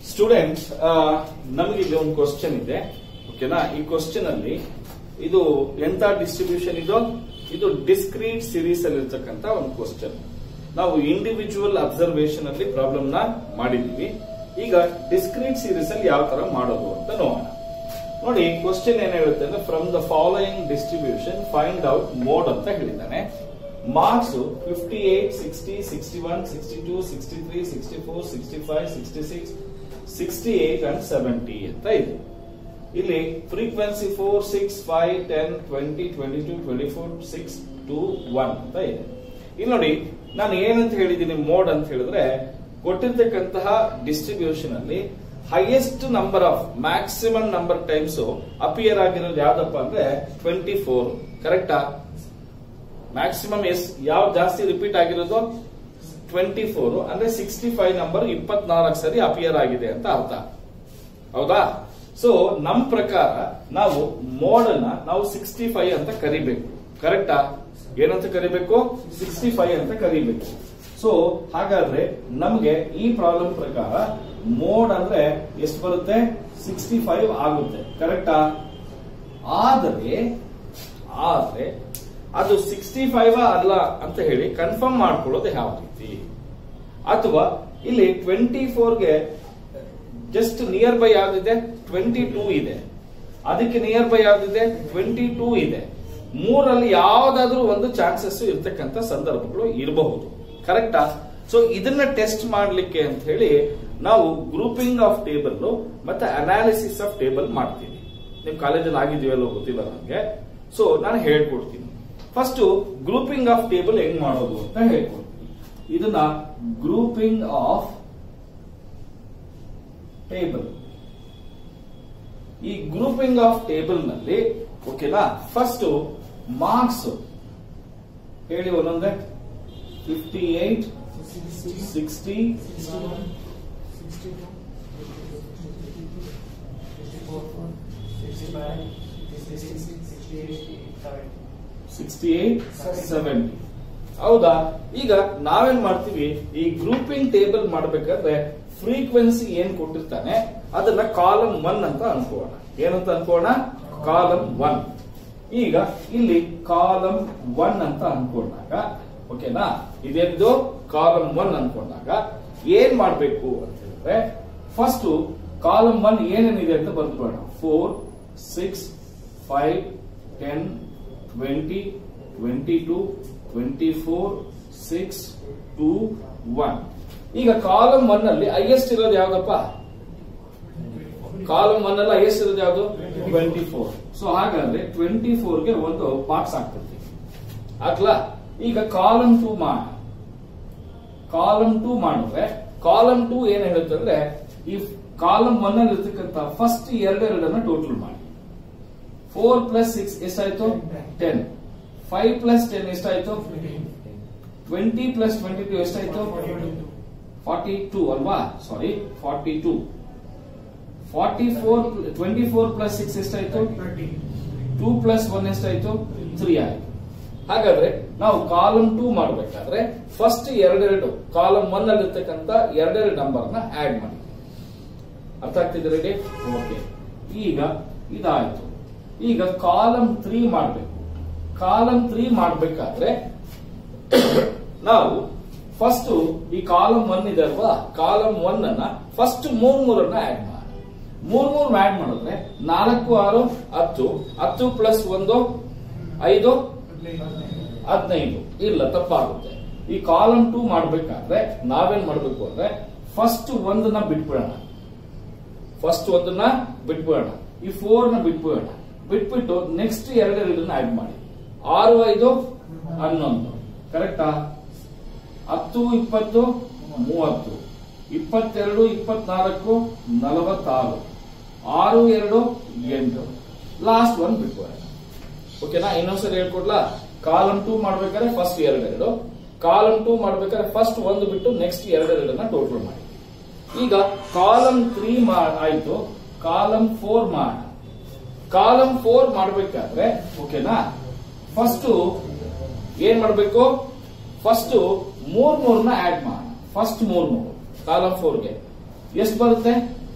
Students ನಮಗೆ ಇಲ್ಲಿ ಒಂದು ಕ್ವಶನ್ ಇದೆ ಓಕೆನಾ ಈ ಕ್ವಶನ್ ಅಲ್ಲಿ ಇದು ಎಂತ ಡಿಸ್ಟ್ರಿಬ್ಯೂಷನ್ ಇದು ಇದು ಡಿಸ್ಕ್ರೀಟ್ ಸೀರೀಸ್ ಅಲ್ಲಿ ಇರ್ತಕ್ಕಂತ ಒಂದು ಕ್ವಶನ್ ನಾವು ಇಂಡಿವಿಜುವಲ್ ಅಬ್ಸರ್ವೇಷನ್ ಅಲ್ಲಿ ಪ್ರಾಬ್ಲಮ್ ನ ಮಾಡಿದ್ವಿ ಈಗ ಡಿಸ್ಕ್ರೀಟ್ ಸೀರೀಸ್ ಅಲ್ಲಿ ಯಾವ ತರ ಮಾಡೋದು ಅಂತ ನೋಡೋಣ ನೋಡಿ ಕ್ವಶನ್ ಏನ್ ಹೇಳುತ್ತೆ ಅಂದ್ರೆ from the following distribution find out mode ಅಂತ ಹೇಳಿದ್ದಾನೆ marks fifty eight sixty sixty one sixty two sixty three sixty four sixty five sixty six sixty eight and seventy ಅಂತ ಇದೆ ಇಲ್ಲಿ frequency four six five ten twenty twenty two twenty four six two one ಅಂತ ಇದೆ ಇಲ್ಲಿ ನೋಡಿ ನಾನು ಏನಂತ ಹೇಳಿದ್ದೀನಿ ಮೋಡ್ ಅಂತ ಹೇಳಿದ್ರೆ ಕೊಟ್ಟಿರ್ತಕ್ಕಂತಹ ಡಿಸ್ಟ್ರಿಬ್ಯೂಷನ್ ಅಲ್ಲಿ highest number of maximum number times appear ಆಗಿರೋದು ಯಾವ್ದಪ್ಪ ಅಂದ್ರೆ ಟ್ವೆಂಟಿ ಫೋರ್ ಕರೆಕ್ಟಾ ಮ್ಯಾಕ್ಸಿಮಮ್ ಎಸ್ ಯಾವ್ದು ಜಾಸ್ತಿ ರಿಪೀಟ್ ಆಗಿರೋದು ಟ್ವೆಂಟಿ ಫೋರ್ ಅಂದ್ರೆ ಸಿಕ್ಸ್ಟಿ ಫೈವ್ ನಂಬರ್ ಇಪ್ಪತ್ನಾಲ್ಕು ಸರಿ ಅಪಿಯರ್ ಆಗಿದೆ ಅಂತ ಅರ್ಥ ಹೌದಾ ಸೊ ನಮ್ ಪ್ರಕಾರ ನಾವು ಮೋಡ್ ಅನ್ನ ನಾವು ಸಿಕ್ಸ್ಟಿ ಫೈವ್ ಅಂತ ಕರಿಬೇಕು ಕರೆಕ್ಟಾ ಏನಂತ ಕರಿಬೇಕು ಸಿಕ್ಸ್ಟಿ ಫೈವ್ ಅಂತ ಕರಿಬೇಕು ಸೊ ಹಾಗಾದ್ರೆ ನಮ್ಗೆ ಈ ಪ್ರಾಬ್ಲಮ್ ಪ್ರಕಾರ ಮೋಡ್ ಅಂದ್ರೆ ಎಷ್ಟು ಬರುತ್ತೆ ಸಿಕ್ಸ್ಟಿ ಫೈವ್ ಆಗುತ್ತೆ ಕರೆಕ್ಟಾ ಆದರೆ ಆದ್ರೆ ಅದು ಸಿಕ್ಸ್ಟಿ ಫೈವ್ ಅಲ್ಲ ಅಂತ ಹೇಳಿ ಕನ್ಫರ್ಮ್ ಮಾಡ್ಕೊಳ್ಳೋದು ಯಾವ ರೀತಿ ಅಥವಾ ಇಲ್ಲಿ ಟ್ವೆಂಟಿ ಫೋರ್ಗೆ ಜಸ್ಟ್ ನಿಯರ್ ಬೈ ಯಾವ್ದಿದೆ ಟ್ವೆಂಟಿ ಟೂ ಇದೆ ಅದಕ್ಕೆ ನಿಯರ್ ಬೈ ಯಾವ್ದಿದೆ ಟ್ವೆಂಟಿ ಟೂ ಇದೆ ಮೂರಲ್ಲಿ ಯಾವ್ದಾದ್ರೂ ಒಂದು ಚಾನ್ಸಸ್ ಇರ್ತಕ್ಕಂಥ ಸಂದರ್ಭಗಳು ಇರಬಹುದು ಕರೆಕ್ಟಾ ಸೊ ಇದನ್ನ ಟೆಸ್ಟ್ ಮಾಡ್ಲಿಕ್ಕೆ ಅಂತ ಹೇಳಿ ನಾವು ಗ್ರೂಪಿಂಗ್ ಆಫ್ ಟೇಬಲ್ ಮತ್ತೆ ಅನಾಲಿಸಿಸ್ ಆಫ್ ಟೇಬಲ್ ಮಾಡ್ತೀವಿ ನಿಮ್ ಕಾಲೇಜಲ್ಲಿ ಆಗಿದೆಯಲ್ಲೋ ಗೊತ್ತಿಲ್ಲ ನನಗೆ ಸೊ ನಾನು ಹೇಳ್ಕೊಡ್ತೀನಿ ಫಸ್ಟ್ ಗ್ರೂಪಿಂಗ್ ಆಫ್ ಟೇಬಲ್ ಹೆಂಗ್ ಮಾಡೋದು ಅಂತ ಹೇಳ್ಕೊಡ್ತೀನಿ ಇದನ್ನ ಗ್ರೂಪಿಂಗ್ ಆಫ್ ಟೇಬಲ್ ಈ ಗ್ರೂಪಿಂಗ್ ಆಫ್ ಟೇಬಲ್ ನಲ್ಲಿ ಓಕೆನಾ ಫಸ್ಟ್ ಮಾರ್ಕ್ಸ್ ಹೇಳಿ ಒಂದೊಂದೇ fifty eight sixty sixty eight seventy ಹೌದಾ ಈಗ ನಾವೇನ್ ಮಾಡ್ತೀವಿ ಈ ಗ್ರೂಪಿಂಗ್ ಟೇಬಲ್ ಮಾಡ್ಬೇಕಾದ್ರೆ ಫ್ರೀಕ್ವೆನ್ಸಿ ಏನ್ ಕೊಟ್ಟಿರ್ತಾನೆ ಅದನ್ನ ಕಾಲಮ್ ಒನ್ ಅಂತ ಅನ್ಕೋಣ ಏನಂತ ಅನ್ಕೋಣ ಕಾಲಮ್ ಒನ್ ಈಗ ಇಲ್ಲಿ ಕಾಲಮ್ ಒನ್ ಅಂತ ಅನ್ಕೊಂಡಾಗ ಓಕೆನಾ ಇದೇನಿದು ಕಾಲಮ್ ಒನ್ ಅನ್ಕೊಂಡಾಗ ಏನ್ ಮಾಡ್ಬೇಕು ಅಂತ ಹೇಳಿದ್ರೆ ಫಸ್ಟ್ ಕಾಲಮ್ ಒನ್ ಏನೇನಿದೆ ಅಂತ ಬರ್ಕೊಳ್ಳೋಣ four six five ten twenty twenty two twenty four six two one ಈಗ ಕಾಲಮ್ ಒನ್ ಅಲ್ಲಿ ಹೈಯೆಸ್ಟ್ ಇರೋದು ಯಾವ್ದಪ್ಪ ಕಾಲಮ್ ಒನ್ ಅಲ್ಲಿ ಹೈಯೆಸ್ಟ್ ಇರೋದು ಯಾವ್ದು ಟ್ವೆಂಟಿ ಫೋರ್ ಸೊ ಹಾಗಾದ್ರೆ ಟ್ವೆಂಟಿ ಫೋರ್ಗೆ ಒಂದು ಬಾಕ್ಸ್ ಹಾಕ್ತಿರ್ತೀವಿ ಆಗ್ಲಾ ಈಗ ಕಾಲಮ್ ಟೂ ಮಾಡ ಕಾಲಮ್ ಟೂ ಮಾಡಿದ್ರೆ ಕಾಲಮ್ ಟೂ ಏನ್ ಹೇಳುತ್ತೆ ಅಂದ್ರೆ ಈ ಕಾಲಮ್ ಒನ್ ಅಲ್ಲಿ ಇರ್ತಕ್ಕಂಥ ಫಸ್ಟ್ ಎರಡೆರಡನ್ನ ಟೋಟಲ್ ಮಾಡಿ ಫೋರ್ ಪ್ಲಸ್ ಸಿಕ್ಸ್ ಎಷ್ಟಾಯ್ತು ಟೆನ್ ಫೈವ್ ಪ್ಲಸ್ ಟೆನ್ ಎಷ್ಟಾಯ್ತು ಟ್ವೆಂಟಿ ಪ್ಲಸ್ ಟ್ವೆಂಟಿ ಟೂ ಎಷ್ಟಾಯ್ತು ಫಾರ್ಟಿ ಟೂ ಅಲ್ವಾ sorry forty two forty four twenty four plus six ಎಷ್ಟಾಯ್ತು ಟೂ ಪ್ಲಸ್ ಒನ್ ಎಷ್ಟಾಯ್ತು ತ್ರೀ ಆಯ್ತು ಹಾಗಾದ್ರೆ ನಾವು ಕಾಲಮ್ ಟೂ ಮಾಡಬೇಕಾದ್ರೆ ಫಸ್ಟ್ ಎರಡೆರಡು ಕಾಲಮ್ ಒನ್ ಅಲ್ಲಿ ಇರ್ತಕ್ಕಂಥ ಎರಡೆರಡು ನಂಬರ್ ನ ಆಡ್ ಮಾಡಿ ಅರ್ಥ ಆಗ್ತಿದೆ ರೆಡಿ ಓಕೆ ಈಗ ಇದಾಯ್ತು ಈಗ ಕಾಲಮ್ ತ್ರೀ ಮಾಡಬೇಕು ಕಾಲಮ್ ತ್ರೀ ಮಾಡಬೇಕಾದ್ರೆ ನಾವು ಫಸ್ಟ್ ಈ ಕಾಲಮ್ ಒನ್ ಇದೆ ಅಲ್ವಾ ಕಾಲಮ್ ಒನ್ ಅನ್ನ ಫಸ್ಟ್ ಮೂರ್ ಮೂರನ್ನ ಆಡ್ ಮಾಡಿ ಮೂರ್ ಮೂರ್ ಆಡ್ ಮಾಡಿದ್ರೆ ನಾಲ್ಕು ಆರು ಹತ್ತು ಹತ್ತು ಪ್ಲಸ್ ಒಂದು ಐದು ಹದಿನೈದು ಇಲ್ಲ ತಪ್ಪಾಗುತ್ತೆ ಈ ಕಾಲಮ್ ಟೂ ಮಾಡ್ಬೇಕಾದ್ರೆ ನಾವೇನ್ ಮಾಡ್ಬೇಕು ಅಂದ್ರೆ ಫಸ್ಟ್ ಒಂದನ್ನ ಬಿಟ್ಬಿಡೋಣ ಫಸ್ಟ್ ಒಂದನ್ನ ಬಿಟ್ಬಿಡೋಣ ಈ ಫೋರ್ ನ ಬಿಟ್ಬಿಡೋಣ ಬಿಟ್ಬಿಟ್ಟು ನೆಕ್ಸ್ಟ್ ಎರಡೆರಡನ್ನ ಆಡ್ ಮಾಡಿ ಆರು ಐದು ಹನ್ನೊಂದು ಕರೆಕ್ಟಾ ಹತ್ತು ಇಪ್ಪತ್ತು ಮೂವತ್ತು ಇಪ್ಪತ್ತೆರಡು ಇಪ್ಪತ್ನಾಲ್ಕು ನಲವತ್ತಾರು ಆರು ಎರಡು ಎಂಟು ಲಾಸ್ಟ್ ಒನ್ ಬಿಟ್ಬಿಡೋಣ ಓಕೆನಾ ಇನ್ನೊಂದ್ಸರಿ ಹೇಳ್ಕೊಡ್ಲಾ ಕಾಲಮ್ ಟೂ ಮಾಡ್ಬೇಕಾದ್ರೆ ಫಸ್ಟ್ ಎರಡೆರಡು ಕಾಲಮ್ ಟೂ ಮಾಡ್ಬೇಕಾದ್ರೆ ಫಸ್ಟ್ ಒಂದು ಬಿಟ್ಟು ನೆಕ್ಸ್ಟ್ ಎರಡೆರಡನ್ನ ಟೋಟಲ್ ಮಾಡಿ ಈಗ ಕಾಲಮ್ ತ್ರೀ ಆಯ್ತು ಕಾಲಮ್ ಫೋರ್ ಮಾಡ ಕಾಲಮ್ ಫೋರ್ ಮಾಡ್ಬೇಕಾದ್ರೆ ಓಕೆನಾ ಫಸ್ಟ್ ಏನ್ ಮಾಡ್ಬೇಕು ಫಸ್ಟ್ ಮೂರ್ ಮೂರ್ನ ಆಡ್ ಮಾಡ ಫಸ್ಟ್ ಮೂರ್ ಮೂರು ಕಾಲಮ್ ಫೋರ್ಗೆ ಎಷ್ಟು ಬರುತ್ತೆ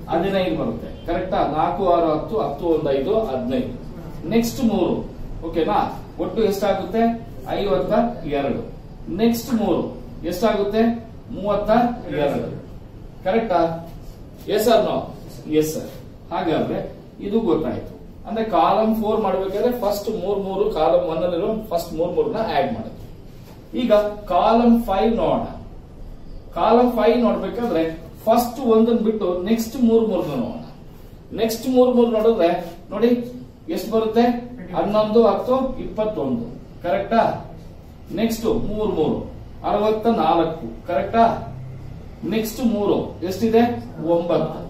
ಹದಿನೈದು ಬರುತ್ತೆ ಕರೆಕ್ಟಾ ನಾಲ್ಕು ಆರು ಹತ್ತು ಹತ್ತು ಒಂದು ಐದು ಹದಿನೈದು ನೆಕ್ಸ್ಟ್ ಮೂರು ಓಕೆನಾ ಒಟ್ಟು ಎಷ್ಟಾಗುತ್ತೆ ಐವತ್ತ ಎರಡು ನೆಕ್ಸ್ಟ್ ಮೂರು ಎಷ್ಟಾಗುತ್ತೆ ಮೂವತ್ತ ಎರಡು ಕರೆಕ್ಟಾ yes sir no yes sir ಹಾಗಾದ್ರೆ ಇದು ಗೊತ್ತಾಯ್ತು ಅಂದ್ರೆ ಕಾಲಮ್ ಫೋರ್ ಮಾಡ್ಬೇಕಾದ್ರೆ ಫಸ್ಟ್ ಮೂರ್ ಮೂರು ಕಾಲಮ್ ಒನ್ ಅಲ್ಲಿರೋ ಫಸ್ಟ್ ಮೂರ್ ಮೂರನ್ನ ಆಡ್ ಮಾಡೋದು ಈಗ ಕಾಲಮ್ ಫೈವ್ ನೋಡೋಣ ಕಾಲಮ್ ಫೈವ್ ನೋಡ್ಬೇಕಾದ್ರೆ ಫಸ್ಟ್ ಒಂದನ್ ಬಿಟ್ಟು ನೆಕ್ಸ್ಟ್ ಮೂರ್ ಮೂರ್ ನೋಡೋಣ ನೆಕ್ಸ್ಟ್ ಮೂರ್ ಮೂರ್ ನೋಡಿದ್ರೆ ನೋಡಿ ಎಷ್ಟು ಬರುತ್ತೆ ಹನ್ನೊಂದು ಹತ್ತು ಇಪ್ಪತ್ತೊಂದು ಕರೆಕ್ಟಾ ನೆಕ್ಸ್ಟ್ ಮೂರ್ ಮೂರು ಅರವತ್ತ ನಾಲ್ಕು ಕರೆಕ್ಟಾ ನೆಕ್ಸ್ಟ್ ಮೂರು ಎಷ್ಟಿದೆ ಒಂಬತ್ತು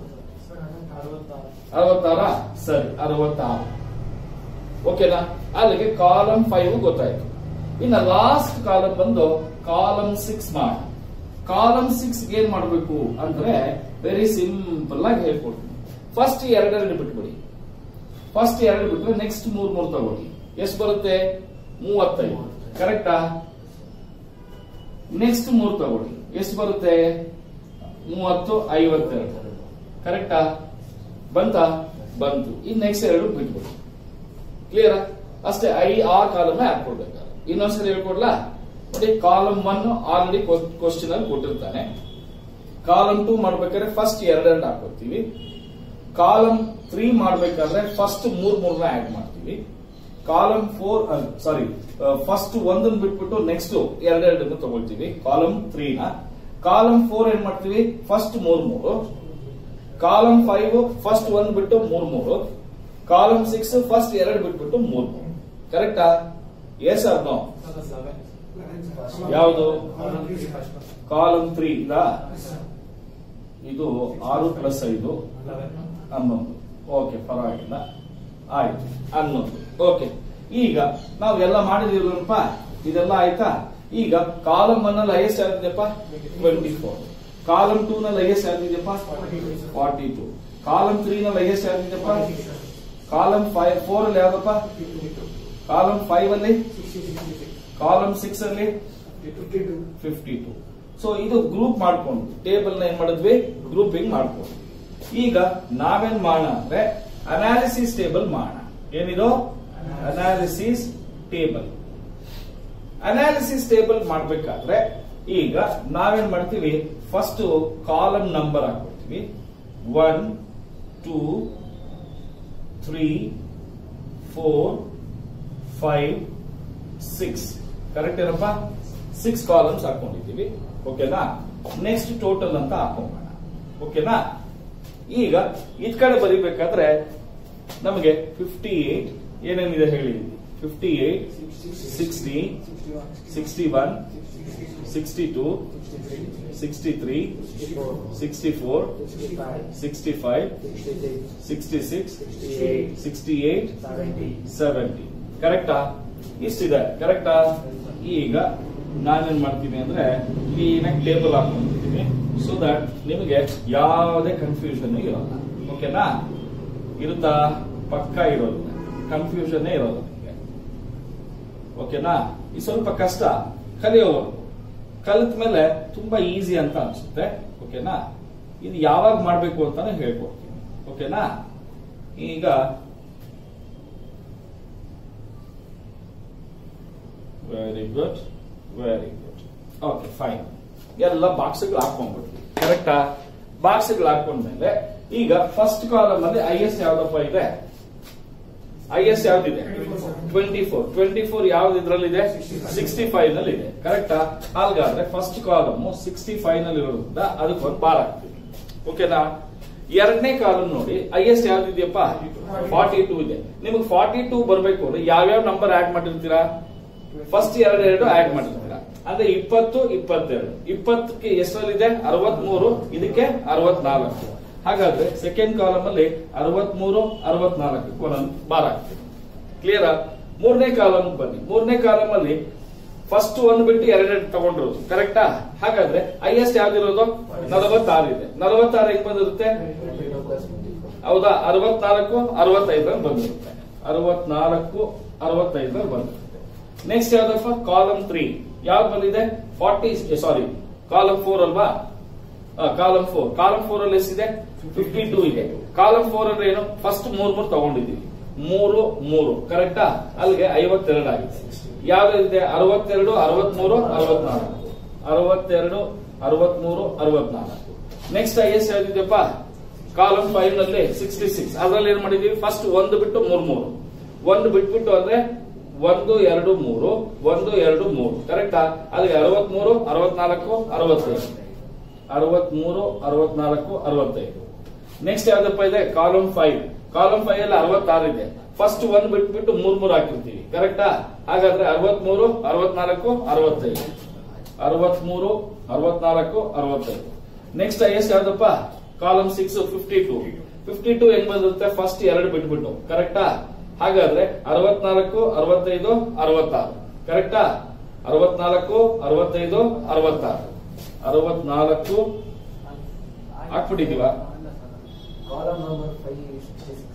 ಅರವತ್ತಾರ ಸರಿ ಅರವತ್ತಾರು ಓಕೆನಾ ಅಲ್ಲಿಗೆ ಕಾಲಮ್ ಫೈವ್ ಗೊತ್ತಾಯ್ತು ಇನ್ನ ಲಾಸ್ಟ್ ಕಾಲಮ್ ಬಂದು ಕಾಲಮ್ ಸಿಕ್ಸ್ ಮಾಡ ಕಾಲಮ್ ಸಿಕ್ಸ್ ಏನ್ ಮಾಡಬೇಕು ಅಂದ್ರೆ ವೆರಿ ಸಿಂಪಲ್ ಆಗಿ ಹೇಳ್ಕೊಡ್ತೀನಿ ಫಸ್ಟ್ ಎರಡೆರಡು ಬಿಟ್ಬಿಡಿ ಫಸ್ಟ್ ಎರಡು ಬಿಟ್ರೆ ನೆಕ್ಸ್ಟ್ ಮೂರ್ ಮೂರ್ ತಗೊಳ್ಳಿ ಎಷ್ಟು ಬರುತ್ತೆ ಮೂವತ್ತೈದು ಕರೆಕ್ಟಾ ನೆಕ್ಸ್ಟ್ ಮೂರ್ ತಗೊಳ್ಳಿ ಎಷ್ಟು ಬರುತ್ತೆ ಮೂವತ್ತು ಐವತ್ತೆರಡು ಕರೆಕ್ಟಾ ಬಂತ ಬಂತು ಇನ್ ನೆಕ್ಸ್ಟ್ ಎರಡು ಬಿಟ್ಬಿಡಿ ಕ್ಲಿಯರ್ ಅಷ್ಟೇ ಐ ಆ ಕಾಲಮ್ ಹಾಕೊಡ್ಬೇಕಾದ್ರೆ ಇನ್ನೊಂದ್ಸರಿ ಹೇಳ್ಕೊಡ್ಲಾ ನೋಡಿ ಕಾಲಮ್ ಒನ್ ಆಲ್ರೆಡಿ ಕ್ವಶನ್ ಅಲ್ಲಿ ಕೊಟ್ಟಿರ್ತಾನೆ ಕಾಲಮ್ ಟೂ ಮಾಡ್ಬೇಕಾದ್ರೆ ಫಸ್ಟ್ ಎರಡೆರಡು ಹಾಕೋತೀವಿ ಕಾಲಮ್ ತ್ರೀ ಮಾಡ್ಬೇಕಾದ್ರೆ ಫಸ್ಟ್ ಮೂರ್ ಮೂರ್ನ ಆಡ್ ಮಾಡ್ತೀವಿ ಕಾಲಮ್ ಫೋರ್ ಸಾರಿ ಫಸ್ಟ್ ಒಂದನ್ನ ಬಿಟ್ಬಿಟ್ಟು ನೆಕ್ಸ್ಟ್ ಎರಡೆರಡನ್ನು ತಗೊಳ್ತೀವಿ ಕಾಲಮ್ ತ್ರೀನ ಕಾಲಮ್ ಫೋರ್ ಏನ್ ಮಾಡ್ತೀವಿ ಫಸ್ಟ್ ಮೂರ್ ಮೂರು ಕಾಲಮ್ ಫೈವ್ ಫಸ್ಟ್ ಒಂದ್ ಬಿಟ್ಟು ಮೂರ್ ಮೂರು ಕಾಲಮ್ ಸಿಕ್ಸ್ ಫಸ್ಟ್ ಎರಡು ಬಿಟ್ಬಿಟ್ಟು ಮೂರ್ ಮೂರು ಕರೆಕ್ಟಾ ಎಸ್ ಆರ್ ನೋ ಯಾವುದು ಕಾಲಮ್ ತ್ರೀ ಇಲ್ಲ ಇದು ಆರು ಪ್ಲಸ್ ಐದು ಹನ್ನೊಂದು ಓಕೆ ಪರವಾಗಿಲ್ಲ ಆಯ್ತು ಹನ್ನೊಂದು ಓಕೆ ಈಗ ನಾವು ಎಲ್ಲ ಮಾಡಿದಿರಲ್ಪ ಇದೆಲ್ಲ ಆಯ್ತಾ ಈಗ ಕಾಲಮ್ ಒನ್ ಅಲ್ಲಿ ಹೈಯೆಸ್ಟ್ ಯಾವ್ದಿದೆಯಪ್ಪ ಟ್ವೆಂಟಿ ಫೋರ್ ಕಾಲಮ್ ಟೂ ನಲ್ಲಿ ಹೈಯೆಸ್ಟ್ ಯಾವ್ದಿದೆಯಪ್ಪ ಫಾರ್ಟಿ ಟೂ ಕಾಲಮ್ ತ್ರೀ ನಲ್ಲಿ ಹೈಯೆಸ್ಟ್ ಯಾವ್ದಿದೆಯಪ್ಪ ಕಾಲಮ್ ಫೈವ್ ಫೋರ್ ಅಲ್ಲಿ ಯಾವ್ದಪ್ಪ ಕಾಲಮ್ ಫೈವ್ ಅಲ್ಲಿ ಕಾಲಮ್ ಸಿಕ್ಸ್ ಅಲ್ಲಿ ಫಿಫ್ಟಿ ಟೂ ಸೊ ಇದು ಗ್ರೂಪ್ ಮಾಡ್ಕೊಂಡು ಟೇಬಲ್ ನ ಏನ್ ಮಾಡಿದ್ವಿ ಗ್ರೂಪಿಂಗ್ ಮಾಡ್ಕೊಂಡು ಈಗ ನಾವೇನ್ ಮಾಡೋಣ ಅಂದ್ರೆ ಅನಾಲಿಸಿಸ್ ಟೇಬಲ್ ಮಾಡೋಣ ಏನಿದು ಅನಾಲಿಸಿಸ್ ಟೇಬಲ್ ಅನಾಲಿಸಿಸ್ ಟೇಬಲ್ ಮಾಡ್ಬೇಕಾದ್ರೆ ಈಗ ನಾವೇನ್ ಮಾಡ್ತೀವಿ ಫಸ್ಟ್ ಕಾಲಮ್ ನಂಬರ್ ಹಾಕೊಳ್ತೀವಿ one two three four five six correct ಏನಪ್ಪ ಸಿಕ್ಸ್ ಕಾಲಮ್ಸ್ ಹಾಕೊಂಡಿದ್ದೀವಿ ಓಕೆನಾ ನೆಕ್ಸ್ಟ್ ಟೋಟಲ್ ಅಂತ ಹಾಕೋಣ ಓಕೆನಾ ಈಗ ಇದ್ ಕಡೆ ಬರೀಬೇಕಾದ್ರೆ ನಮಗೆ ಫಿಫ್ಟಿ ಏಟ್ ಏನೇನಿದೆ ಹೇಳಿ fifty eight sixty sixty one sixty two sixty three sixty four sixty five sixty six sixty eight seventy ಕರೆಕ್ಟಾ ಇಷ್ಟಿದೆ ಕರೆಕ್ಟಾ ಈಗ ನಾನೇನ್ ಮಾಡ್ತೀನಿ ಅಂದ್ರೆ ಕ್ಲೀನಾಗಿ ಟೇಬಲ್ ಹಾಕೊಂಡಿರ್ತೀನಿ ಸೊ ದಟ್ ನಿಮಗೆ ಯಾವುದೇ ಕನ್ಫ್ಯೂಷನ್ ಇರೋಲ್ಲ ಓಕೆನಾ ಇರುತ್ತಾ ಪಕ್ಕ ಇರೋದಿಲ್ಲ ಕನ್ಫ್ಯೂಷನ್ ಇರೋಲ್ಲ ನಿಮಗೆ ಓಕೆನಾ ಇದು ಸ್ವಲ್ಪ ಕಷ್ಟ ಕಲಿಯೋವರೆಗೂ ಕಲಿತ ಮೇಲೆ ತುಂಬಾ ಈಸಿ ಅಂತ ಅನ್ಸುತ್ತೆ ಓಕೆನಾ ಇದು ಯಾವಾಗ ಮಾಡ್ಬೇಕು ಅಂತಾನೆ ಹೇಳ್ಕೊಡ್ತೀನಿ ಓಕೆನಾ ಈಗ very good very good okay fine ಎಲ್ಲ ಬಾಕ್ಸ್ಗಳು ಹಾಕೊಂಡ್ಬಿಡ್ತೀವಿ ಕರೆಕ್ಟಾ ಬಾಕ್ಸ್ಗಳು ಹಾಕೊಂಡ್ಮೇಲೆ ಈಗ ಫಸ್ಟ್ ಕಾಲಮ್ ಅಲ್ಲಿ ಐ ಎಸ್ ಯಾವ್ದಪ್ಪ ಇದೆ ಐ ಎಸ್ ಯಾವ್ದಿದೆ ಟ್ವೆಂಟಿ ಫೋರ್ ಟ್ವೆಂಟಿ ಫೋರ್ ಯಾವ್ದು ಇದ್ರಲ್ಲಿದೆ ಸಿಕ್ಸ್ಟಿ ಫೈವ್ ನಲ್ಲಿ ಇದೆ ಕರೆಕ್ಟಾ ಹಾಗಾದ್ರೆ ಫಸ್ಟ್ ಕಾಲಮ್ ಸಿಕ್ಸ್ಟಿ ಫೈವ್ ನಲ್ಲಿ ಇರೋದ್ರಿಂದ ಅದಕ್ಕೆ ಒಂದು ಬಾರ್ ಹಾಕ್ತೀವಿ ಓಕೆನಾ ಎರಡನೇ ಕಾಲಮ್ ನೋಡಿ ಐ ಎಸ್ ಯಾವ್ದಿದೆಯಪ್ಪ ಫಾರ್ಟಿ ಟೂ ಇದೆ ನಿಮಗೆ ಫಾರ್ಟಿ ಟೂ ಬರಬೇಕು ಅಂದ್ರೆ ಯಾವ್ಯಾವ ನಂಬರ್ ಆಡ್ ಮಾಡಿರ್ತೀರಾ ಫಸ್ಟ್ ಎರಡು ಎರಡು ಆಡ್ ಮಾಡಿರ್ತೀರಾ ಅಂದ್ರೆ ಇಪ್ಪತ್ತು ಇಪ್ಪತ್ತೆರಡು ಇಪ್ಪತ್ತಕ್ಕೆ ಎಷ್ಟರಲ್ಲಿದೆ ಅರವತ್ಮೂರು ಇದಕ್ಕೆ ಅರವತ್ನಾಲ್ಕು ಹಾಗಾದ್ರೆ ಸೆಕೆಂಡ್ ಕಾಲಮ್ ಅಲ್ಲಿ ಅರವತ್ಮೂರು ಅರವತ್ನಾಲ್ಕು ಒಂದೊಂದು ಬಾರ್ ಆಗ್ತದೆ ಕ್ಲಿಯರ್ ಮೂರನೇ ಕಾಲಮ್ ಬನ್ನಿ ಮೂರನೇ ಕಾಲಮ್ ಅಲ್ಲಿ ಫಸ್ಟ್ ಒಂದು ಬಿಟ್ಟು ಎರಡೆರಡು ತಗೊಂಡಿರೋದು ಕರೆಕ್ಟಾ ಹಾಗಾದ್ರೆ ಹೈಯೆಸ್ಟ್ ಯಾವ್ದಿರೋದು ನಲವತ್ತಾರು ಇದೆ ನಲವತ್ತಾರು ಹೆಂಗ್ ಬಂದಿರುತ್ತೆ ಹೌದಾ ಅರವತ್ನಾಲ್ಕು ಅರವತ್ತೈದರಲ್ಲಿ ಬಂದಿರುತ್ತೆ ಅರವತ್ನಾಲ್ಕು ಅರವತ್ತೈದರಲ್ಲಿ ಬಂದಿರುತ್ತೆ ನೆಕ್ಸ್ಟ್ ಯಾವ್ದಪ್ಪ ಕಾಲಮ್ ತ್ರೀ ಯಾವ್ದು ಬಂದಿದೆ ಫಾರ್ಟಿ ಸಾರಿ ಕಾಲಮ್ ಫೋರ್ ಅಲ್ವಾ ಕಾಲಮ್ ಫೋರ್ ಕಾಲಮ್ ಫೋರ್ ಅಲ್ಲಿ ಎಷ್ಟಿದೆ ಫಿಫ್ಟಿ ಟೂ ಇದೆ ಕಾಲಮ್ ಫೋರ್ ಅಂದ್ರೆ ಏನು ಫಸ್ಟ್ ಮೂರ್ ಮೂರು ತಗೊಂಡಿದ್ದೀವಿ ಮೂರು ಮೂರು ಕರೆಕ್ಟಾ ಅಲ್ಲಿಗೆ ಐವತ್ತೆರಡು ಆಗಿದೆ ಯಾವ್ದಿದೆ ಅರವತ್ತೆರಡು ಅರವತ್ಮೂರು ಅರವತ್ನಾಲ್ಕು ಅರವತ್ತೆರಡು ಅರವತ್ಮೂರು ಅರವತ್ನಾಲ್ಕು ನೆಕ್ಸ್ಟ್ ಎಷ್ಟು ಯಾವ್ದಿದೆಯಪ್ಪ ಕಾಲಮ್ ಫೈವ್ ನಲ್ಲಿ ಸಿಕ್ಸ್ಟಿ ಸಿಕ್ಸ್ ಅದ್ರಲ್ಲಿ ಏನ್ ಮಾಡಿದೀವಿ ಫಸ್ಟ್ ಒಂದು ಬಿಟ್ಟು ಮೂರ್ ಮೂರು ಒಂದು ಬಿಟ್ಬಿಟ್ಟು ಅಂದ್ರೆ ಒಂದು ಎರಡು ಮೂರು ಒಂದು ಎರಡು ಮೂರು ಕರೆಕ್ಟಾ ಅಲ್ಲಿಗೆ ಅರವತ್ಮೂರು ಅರವತ್ನಾಲ್ಕು ಅರವತ್ತೈದು ಅರವತ್ಮೂರು ಅರವತ್ನಾಲ್ಕು ಅರವತ್ತೈದು ನೆಕ್ಸ್ಟ್ ಯಾವ್ದಪ್ಪ ಇದೆ ಕಾಲಮ್ ಫೈವ್ ಕಾಲಮ್ ಫೈವ್ ಅಲ್ಲಿ ಅರವತ್ತಾರು ಇದೆ ಫಸ್ಟ್ ಒಂದ್ ಬಿಟ್ಬಿಟ್ಟು ಮೂರ್ ಮೂರು ಹಾಕಿರ್ತೀವಿ ಕರೆಕ್ಟಾ ಹಾಗಾದ್ರೆ ಅರವತ್ಮೂರು ಅರವತ್ನಾಲ್ಕು ಅರವತ್ತೈದು ಅರವತ್ಮೂರು ಅರವತ್ನಾಲ್ಕು ಅರವತ್ತೈದು ನೆಕ್ಸ್ಟ್ ಎಷ್ಟು ಯಾವ್ದಪ್ಪ column six fifty two fifty two ಹೆಂಗ್ ಬಂದಿರುತ್ತೆ ಫಸ್ಟ್ ಎರಡು ಬಿಟ್ಬಿಟ್ಟು ಕರೆಕ್ಟಾ ಹಾಗಾದ್ರೆ ಅರವತ್ನಾಲ್ಕು ಅರವತ್ತೈದು ಅರವತ್ತಾರು ಕರೆಕ್ಟಾ ಅರವತ್ನಾಲ್ಕು ಅರವತ್ತೈದು ಅರವತ್ತಾರು ಅರವತ್ನಾಲ್ಕು ಹಾಕ್ಬಿಟ್ಟಿದೀವ column number five sixty six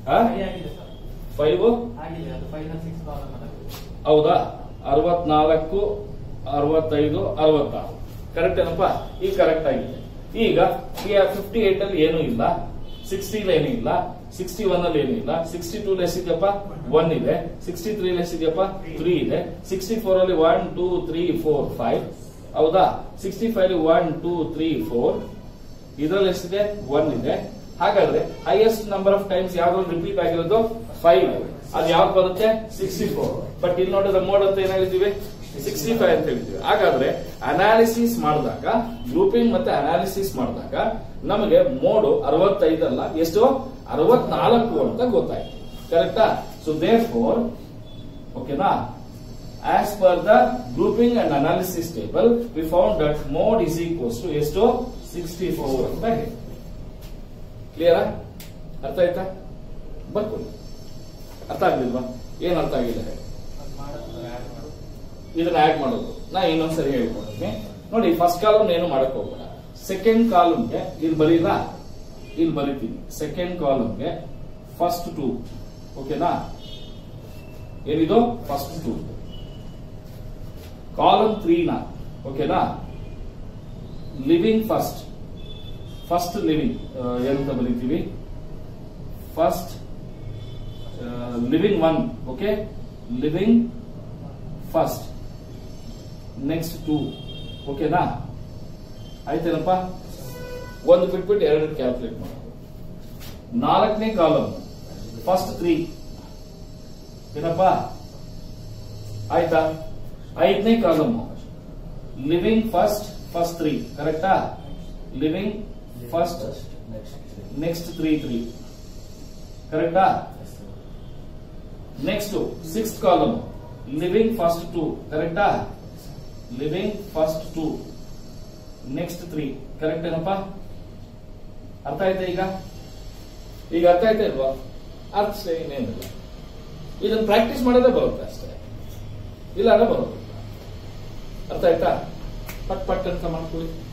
five ಆಗಿದೆ ಅದು ಫೈನಲ್ ಸಿಕ್ಸ್ ಕಾಲಮ್ ಹೌದಾ ಅರವತ್ನಾಲ್ಕು ಅರವತ್ತೈದು ಅರವತ್ತಾರು ಕರೆಕ್ಟ್ ಏನಪ್ಪ ಈಗ ಕರೆಕ್ಟ್ ಆಗಿದೆ ಈಗ ಫಿಫ್ಟಿ ಏಟ್ ಅಲ್ಲಿ ಏನೂ ಇಲ್ಲ ಸಿಕ್ಸ್ಟಿ ಏನೂ ಇಲ್ಲ ಸಿಕ್ಸ್ಟಿ ಒನ್ ಅಲ್ಲಿ ಏನೂ ಇಲ್ಲ ಸಿಕ್ಸ್ಟಿ ಟೂ ಲೆಸ್ ಇದೆಯಪ್ಪ ಒನ್ ಇದೆ ಸಿಕ್ಸ್ಟಿ ತ್ರೀ ಲೆಸ್ ಇದೆಯಪ್ಪ ತ್ರೀ ಇದೆ ಸಿಕ್ಸ್ಟಿ ಫೋರ್ ಅಲ್ಲಿ one two three four five ಹೌದಾ ಸಿಕ್ಸ್ಟಿ ಫೈವ್ ಅಲ್ಲಿ ಒನ್ ಟೂ ತ್ರೀ ಫೋರ್ ಇದರಲ್ಲಿ ಎಷ್ಟಿದೆ ಒನ್ ಇದೆ ಹಾಗಾದ್ರೆ ಹೈಯೆಸ್ಟ್ ನಂಬರ್ ಆಫ್ ಟೈಮ್ಸ್ ಯಾವ್ದು ರಿಪೀಟ್ ಆಗಿರೋದು ಫೈವ್ ಅದು ಯಾವ್ದು ಬರುತ್ತೆ ಸಿಕ್ಸ್ಟಿ ಫೋರ್ ಬಟ್ ಇಲ್ಲಿ ನೋಡಿದ್ರೆ ಮೋಡ್ ಅಂತ ಏನ್ ಹೇಳಿದೀವಿ ಸಿಕ್ಸ್ಟಿ ಫೈವ್ ಅಂತ ಹೇಳಿದ್ವಿ ಹಾಗಾದ್ರೆ ಅನಾಲಿಸಿಸ್ ಮಾಡಿದಾಗ ಗ್ರೂಪಿಂಗ್ ಮತ್ತೆ ಅನಾಲಿಸಿಸ್ ಮಾಡಿದಾಗ ನಮಗೆ ಮೋಡು ಅರವತ್ತೈದಲ್ಲ ಎಷ್ಟು ಅರವತ್ನಾಲ್ಕು ಅಂತ ಗೊತ್ತಾಯ್ತು ಕರೆಕ್ಟಾ ಸೊ ದೇರ್ ಫೋರ್ ಓಕೆನಾ as per the grouping and analysis table we found that mode is equals to ಎಷ್ಟು ಸಿಕ್ಸ್ಟಿ ಫೋರ್ ಅಂತ ಹೇಳಿ ಕ್ಲಿಯರಾ ಅರ್ಥ ಆಯ್ತಾ ಬರ್ಕೊಳ್ಳಿ ಅರ್ಥ ಆಗ್ಲಿಲ್ವಾ ಏನ್ ಅರ್ಥ ಆಗಿದೆ ಹೇಳಿ. ಇದನ್ನ ಆಡ್ ಮಾಡೋದು ನಾ ಇನ್ನೊಂದ್ಸರಿ ಹೇಳ್ಕೊಡ್ತೀನಿ ನೋಡಿ ಫಸ್ಟ್ ಕಾಲಮ್ ಏನು ಮಾಡಕ್ ಹೋಗ್ಬೇಡ ಸೆಕೆಂಡ್ ಕಾಲಮ್ಗೆ ಇಲ್ಲಿ ಬರೀಲ್ಲ ಇಲ್ಲಿ ಬರಿತೀನಿ ಸೆಕೆಂಡ್ ಕಾಲಮ್ಗೆ ಫಸ್ಟ್ ಟೂ ಓಕೆನಾ ಏನಿದು ಫಸ್ಟ್ ಟೂ ಕಾಲಮ್ ತ್ರೀನ ಓಕೆನಾ ಲಿವಿಂಗ್ ಫಸ್ಟ್ ಫಸ್ಟ್ ಲಿವಿಂಗ್ ಏನಂತ ಬರೀತೀವಿ first leaving one okay leaving first next two ಓಕೆನಾ ಆಯ್ತೇನಪ್ಪ ಒಂದು ಬಿಟ್ಬಿಟ್ಟು ಎರಡು ಕ್ಯಾಲ್ಕುಲೇಟ್ ಮಾಡೋದು ನಾಲ್ಕನೇ ಕಾಲಮ್ ಫಸ್ಟ್ ತ್ರೀ ಏನಪ್ಪ ಆಯ್ತಾ ಐದನೇ column leaving first first three ಕರೆಕ್ಟಾ leaving first next next three three ಕರೆಕ್ಟಾ next six column leaving first two ಕರೆಕ್ಟಾ leaving first two next three correct ಏನಪ್ಪ ಅರ್ಥ ಆಯ್ತಾ ಈಗ ಈಗ ಅರ್ಥ ಆಯ್ತಾ ಇಲ್ವಾ ಅರ್ಥ ಇನ್ನೇನಿಲ್ಲ ಇದನ್ನ ಪ್ರಾಕ್ಟೀಸ್ ಮಾಡೋದೇ ಬರುತ್ತೆ ಅಷ್ಟೇ ಇಲ್ಲ ಅಂದ್ರೆ ಬರೋದಿಲ್ಲ ಅರ್ಥ ಆಯ್ತಾ ಪಟ್ ಪಟ್ ಅಂತ ಮಾಡ್ಕೊಳ್ಳಿ